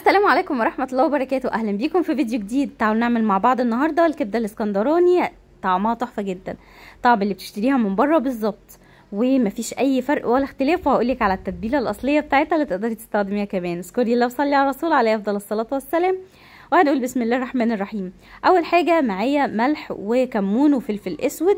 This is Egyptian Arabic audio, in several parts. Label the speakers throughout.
Speaker 1: السلام عليكم ورحمة الله وبركاته أهلا بيكم في فيديو جديد تعالوا نعمل مع بعض النهاردة الكبدة الاسكندراني طعمها تحفة جدا طعم اللي بتشتريها من بره بالظبط ومفيش أي فرق ولا اختلاف وهقولك على التتبيلة الأصلية بتاعتها اللي تقدري تستخدميها كمان اذكري الله وصلي على الرسول عليه أفضل الصلاة والسلام وهنقول بسم الله الرحمن الرحيم أول حاجة معايا ملح وكمون وفلفل أسود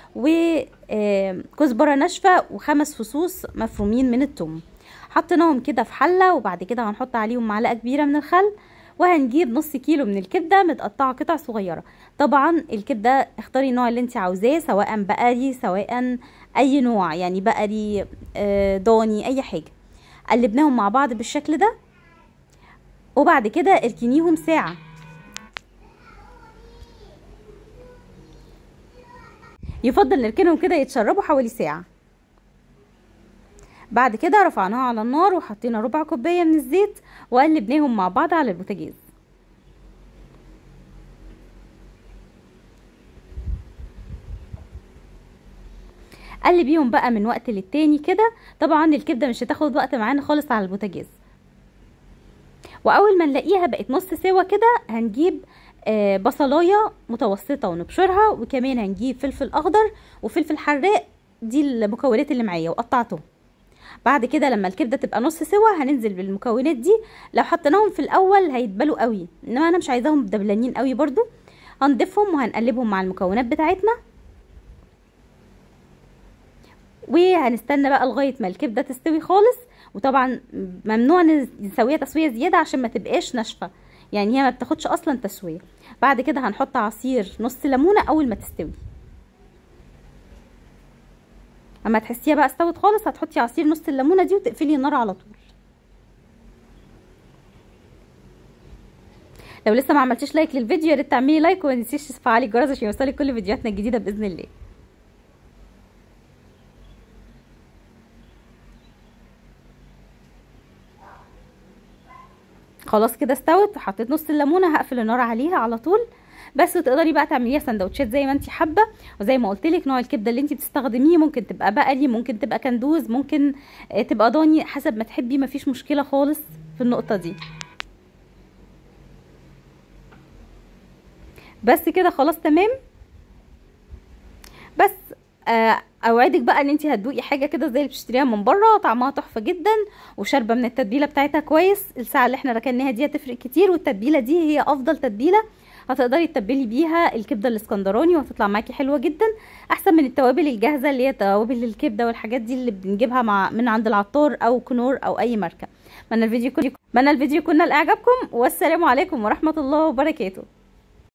Speaker 1: وكزبرة ناشفة وخمس فصوص مفرومين من التوم حطيناهم كده في حله وبعد كده هنحط عليهم معلقه كبيره من الخل وهنجيب نص كيلو من الكبده متقطعه قطع صغيره طبعا الكبده اختاري النوع اللي انت عاوزاه سواء بقري سواء اي نوع يعني بقري ضاني اي حاجه قلبناهم مع بعض بالشكل ده وبعد كده اركنيهم ساعه يفضل نركنهم كده يتشربوا حوالي ساعه بعد كده رفعناها على النار وحطينا ربع كوبايه من الزيت وقلبناهم مع بعض على البوتاجاز قلبيهم بقى من وقت للتاني كده طبعا الكبده مش هتاخد وقت معانا خالص على البوتاجاز واول ما نلاقيها بقت نص سوا كده هنجيب آه بصلايه متوسطه ونبشرها وكمان هنجيب فلفل اخضر وفلفل حراق دي المكونات اللي معايا وقطعتهم بعد كده لما الكبده تبقى نص سوا هننزل بالمكونات دي لو حطيناهم في الاول هيتبلوا قوي انما انا مش عايزاهم دبلانين قوي برضو هنضيفهم وهنقلبهم مع المكونات بتاعتنا وهنستنى بقى لغايه ما الكبده تستوي خالص وطبعا ممنوع نسويها تسويه زياده عشان ما تبقاش ناشفه يعني هي ما بتاخدش اصلا تسويه بعد كده هنحط عصير نص ليمونه اول ما تستوي اما تحسيها بقى استوت خالص هتحطي عصير نص الليمونه دي وتقفلي النار على طول لو لسه ما عملتيش لايك للفيديو يا ريت تعملي لايك وما تنسيش تفعلي الجرس عشان يوصلك كل فيديوهاتنا الجديده باذن الله خلاص كده استوت وحطيت نص الليمونه هقفل النار عليها على طول بس تقدري بقى تعمليها سندوتشات زي ما انت حابه وزي ما قلت لك نوع الكبده اللي انت بتستخدميه ممكن تبقى بقري ممكن تبقى كندوز ممكن تبقى ضاني حسب ما تحبي مفيش مشكله خالص في النقطه دي بس كده خلاص تمام بس آه اوعدك بقى ان انت هتدوقي حاجه كده زي اللي بتشتريها من بره طعمها تحفه جدا وشاربه من التتبيله بتاعتها كويس الساعه اللي احنا ركناها دي هتفرق كتير والتتبيله دي هي افضل تتبيله هتقدري تتبلي بيها الكبده الاسكندراني وهتطلع معاكي حلوه جدا احسن من التوابل الجاهزه اللي هي توابل الكبده والحاجات دي اللي بنجيبها مع من عند العطار او كنور او اي ماركه اتمنى الفيديو يكون اتمنى الفيديو يكون لاعجابكم والسلام عليكم ورحمه الله وبركاته